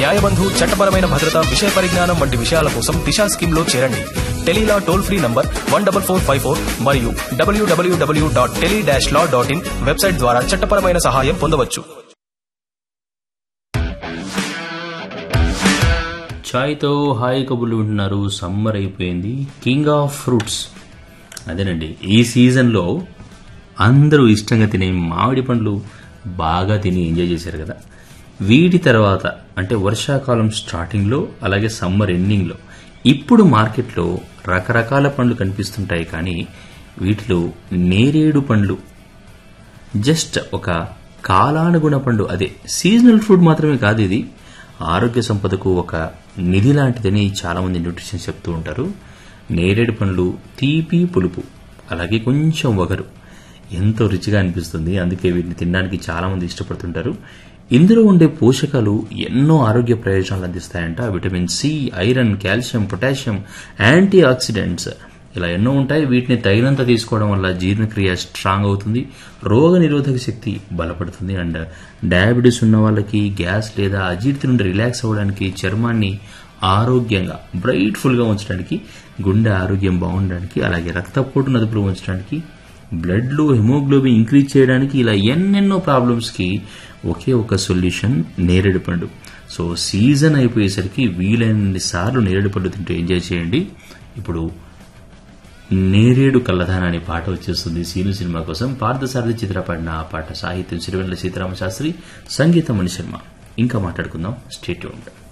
న్యాయబంధు చట్టపరమైన భద్రత విషయ పరిజ్ఞానం వంటి విషయాల కోసం దిశా స్కీమ్ లో చేరండి Tele Law toll free number one double four five four మరియు W W W dot tele dash law dot in website ద్వారా చట్టపరమైన సహాయం పొందవచ్చు చాయ్తో హాయ్ కబుర్లు వింటున్నారు సమ్మర్ అయిపోయింది కింగ్ ఆఫ్ ఫ్రూట్స్ అదేనండి ఈ సీజన్లో అందరూ ఇష్టంగా తినే మామిడి పండ్లు బాగా తిని ఎంజాయ్ చేశారు కదా వీటి తర్వాత అంటే వర్షాకాలం స్టార్టింగ్లో అలాగే సమ్మర్ ఎండింగ్లో ఇప్పుడు మార్కెట్లో రకరకాల పండ్లు కనిపిస్తుంటాయి కానీ వీటిలో నేరేడు పండ్లు జస్ట్ ఒక కాలానుగుణ పండు అదే సీజనల్ ఫుడ్ మాత్రమే కాదు ఇది ఆరోగ్య సంపదకు ఒక నిధి లాంటిదని చాలామంది న్యూట్రిషన్ చెప్తూ ఉంటారు నేరేడు పండ్లు తీపి పులుపు అలాగే కొంచెం వగరు ఎంతో రుచిగా అనిపిస్తుంది అందుకే వీటిని తినడానికి చాలామంది ఇష్టపడుతుంటారు ఇందులో ఉండే పోషకాలు ఎన్నో ఆరోగ్య ప్రయోజనాలు అందిస్తాయంట vitamin C iron calcium potassium antioxidants ఇలా ఎన్నో ఉంటాయి వీటిని తగినంత తీసుకోవడం వల్ల జీర్ణక్రియ స్ట్రాంగ్ అవుతుంది రోగ నిరోధక శక్తి బలపడుతుంది అండ్ డయాబెటీస్ ఉన్న వాళ్ళకి గ్యాస్ లేదా అజీర్తి నుండి రిలాక్స్ అవ్వడానికి చర్మాన్ని ఆరోగ్యంగా బ్రైట్ఫుల్గా ఉంచడానికి గుండె ఆరోగ్యం బాగుండడానికి అలాగే రక్తపోటు నదుపులో ఉంచడానికి బ్లడ్లో హిమోగ్లోబిన్ ఇంక్రీజ్ చేయడానికి ఇలా ఎన్నెన్నో ప్రాబ్లమ్స్కి ఒకే ఒక సొల్యూషన్ నేరేడు పండు సో సీజన్ అయిపోయేసరికి వీలైనన్ని సార్లు నేరేడు పండు తింటూ ఎంజాయ్ చేయండి ఇప్పుడు నేరేడు కళ్ళధాన అనే పాట వచ్చేస్తుంది సీను సినిమా కోసం పార్థసారథి చిత్ర పాడిన ఆ పాట సాహిత్యం సిరివెల్ల సీతారామ శాస్త్రి సంగీతం మణి శర్మ ఇంకా మాట్లాడుకుందాం స్టేట్ ఉండే